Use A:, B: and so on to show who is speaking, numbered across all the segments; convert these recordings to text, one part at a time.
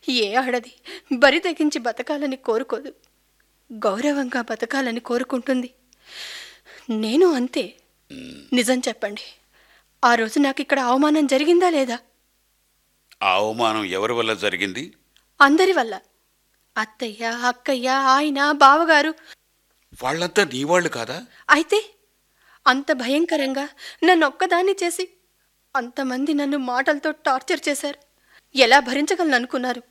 A: ఏ ఆడది బరి తెగించి బతకాలని కోరుకోదు గౌరవంగా బతకాలని కోరుకుంటుంది నేను అంతే నిజం చెప్పండి ఆ రోజు నాకు ఇక్కడ అవమానం జరిగిందా లేదా
B: ఆ అవమానం ఎవరి వల్ల జరిగింది
A: అందరి వల్ల అత్తయ్య అక్కయ్య ఆయన బావగారు
B: వాళ్ళంతా నీ వాళ్ళు కాదా
A: అయితే అంత భయంకరంగా నన్ను ఒక్కదాన్ని చేసి అంతమంది నన్ను మాటలతో టార్చర్ చేశారు ఎలా భరించగలను అనుకున్నారు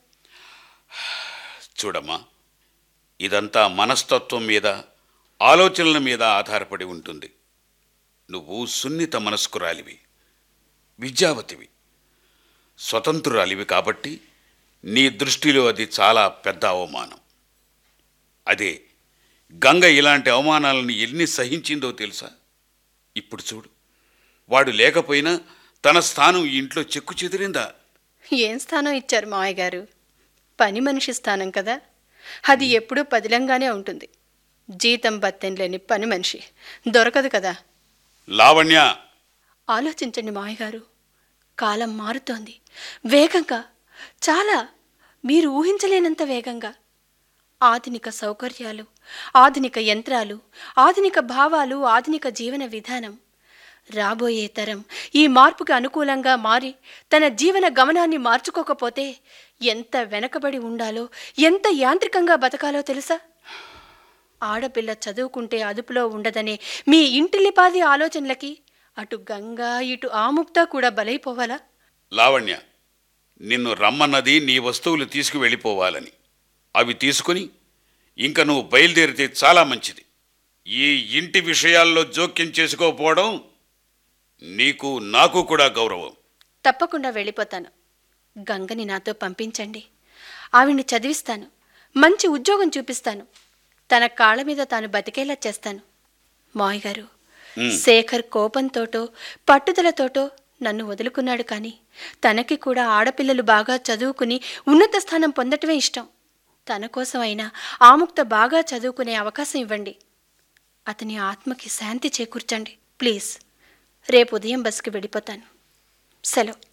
B: చూడమ్మా ఇదంతా మనస్తత్వం మీద ఆలోచనల మీద ఆధారపడి ఉంటుంది నువ్వు సున్నిత మనస్కురాలివి విద్యావతివి స్వతంత్రురాలివి కాబట్టి నీ దృష్టిలో అది చాలా పెద్ద అవమానం అదే గంగ ఇలాంటి అవమానాలను ఎన్ని సహించిందో తెలుసా ఇప్పుడు చూడు వాడు లేకపోయినా తన స్థానం ఈ ఇంట్లో చెక్కు చెదిరిందా
A: ఏం స్థానం ఇచ్చారు మావయ్య గారు పని మనిషి స్థానం కదా అది ఎప్పుడూ పదిలంగానే ఉంటుంది జీతం బత్తెం లేని పని మనిషి దొరకదు కదా
B: లావణ్య
A: ఆలోచించండి మావయ్య గారు కాలం మారుతోంది వేగంగా చాలా మీరు ఊహించలేనంత వేగంగా ఆధునిక సౌకర్యాలు ఆధునిక యంత్రాలు ఆధునిక భావాలు ఆధునిక జీవన విధానం రాబోయే తరం ఈ మార్పుకు అనుకూలంగా మారి తన జీవన గమనాన్ని మార్చుకోకపోతే ఎంత వెనకబడి ఉండాలో ఎంత యాంత్రికంగా బతకాలో తెలుసా ఆడపిల్ల చదువుకుంటే అదుపులో ఉండదనే మీ ఇంటిల్లిపాది ఆలోచనలకి అటు గంగా ఇటు ఆముక్త కూడా బలైపోవాలా
B: లావణ్య నిన్ను రమ్మన్నది నీ వస్తువులు తీసుకువెళ్ళిపోవాలని అవి తీసుకుని ఇంక నువ్వు బయలుదేరితే చాలా మంచిది ఈ ఇంటి విషయాల్లో జోక్యం చేసుకోకపోవడం నీకు నాకు కూడా గౌరవం
A: తప్పకుండా వెళ్ళిపోతాను గంగని నాతో పంపించండి ఆవిడ్ని చదివిస్తాను మంచి ఉద్యోగం చూపిస్తాను తన కాళ్ళ మీద తాను బతికేలా చేస్తాను మాయ్ గారు శేఖర్ కోపంతోటో పట్టుదలతోటో నన్ను వదులుకున్నాడు కానీ తనకి కూడా ఆడపిల్లలు బాగా చదువుకుని ఉన్నత స్థానం పొందటమే ఇష్టం తన కోసం అయినా ఆముక్త బాగా చదువుకునే అవకాశం ఇవ్వండి అతని ఆత్మకి శాంతి చేకూర్చండి ప్లీజ్ రేపు ఉదయం బస్కి వెళ్ళిపోతాను సెలవు